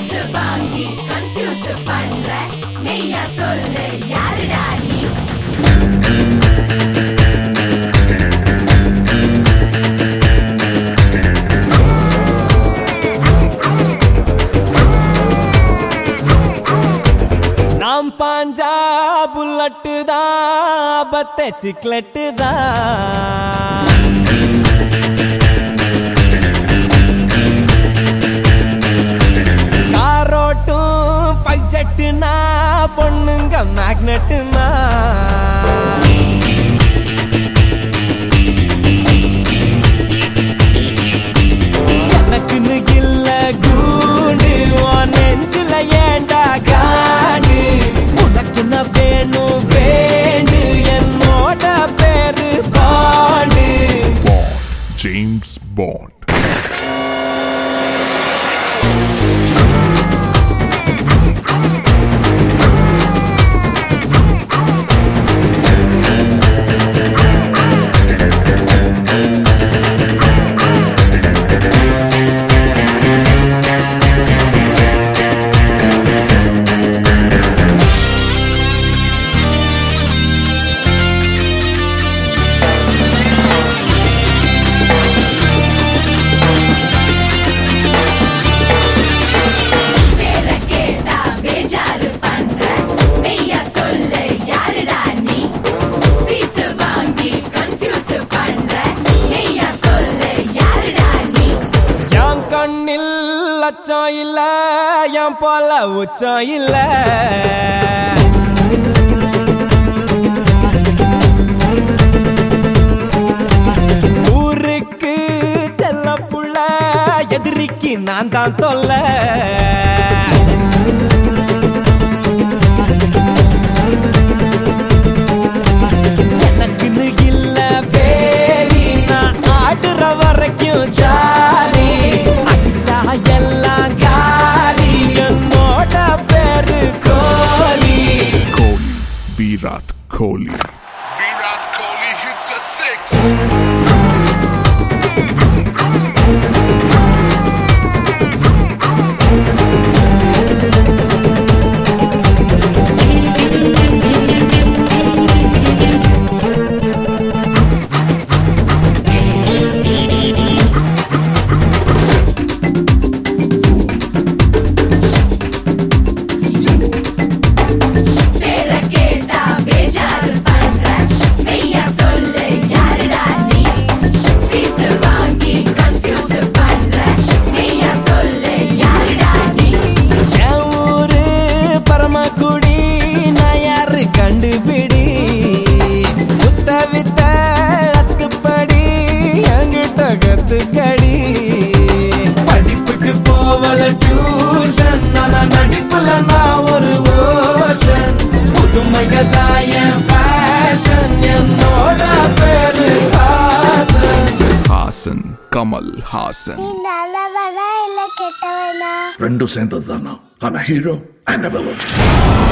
Piece வாங்கி confuse பண்ற மெய்யா சொல்லு யாருடா நீ நாம் பாஞ்சா புல்லட்டு தான் பத்த சிக்லெட்டு தான் காரோட்டும் ஃபைவ் ஜெட்டுனா பொண்ணுங்க மேக்னெட்டுனா எனக்குன்னு இல்ல கூண்டு உன் நெஞ்சுல ஏண்டா காண்டு உனக்கு நான் வேணும் வேண்டு என்னோட பேரு பாண்டு Bond. James Bond. பேர கேட்டா பேஜாரு பண்ற மெய்யா சொல்லு யாருடா நீ பீஸ் வாங்கி கன்ஃபியூஸ் பண்ற மெய்யா சொல்லு யாருடா நீ என் கண்ணில் லட்சம் இல்ல என் போல உச்சம் இல்ல ஊருக்கு செல்ல புள்ள எதிரிக்கு நான் தான் தொல்ல எனக்குன்னு இல்ல வேலி நான் ஆடுற வரைக்கும் ஜாலி அடிச்சா எல்லாம் காலி என்னோட பேரு கோலி Kohli. Virat Kohli. Virat Kohli hits a six. பேர கேட்டா பேஜாரு பண்ற மெய்யா சொல்லு யாருடா நீ பீஸ் வாங்கி கன்ஃபியூஸ் பண்ற மெய்யா சொல்லு யாருடா நீ என் ஊரு பரமக்குடி நான் யாரு கண்டுபிடி புத்த வித்த அத்துப்படி என்கிட்ட கத்துக்கடி படிப்புக்கு போவல டியூஷன் ஆனா நடிப்புல நான் ஒரு ஓஷன் புதுமைகதான் என் ஃபேஷன் என்னோட பேரு ஹாசன் Hassan Kamal Hassan. நீ நல்லவனா இல்ல கெட்டவனா రెండు சேர்ந்தது தானா ஆனா ஹீரோ அண்ட் வில்லன்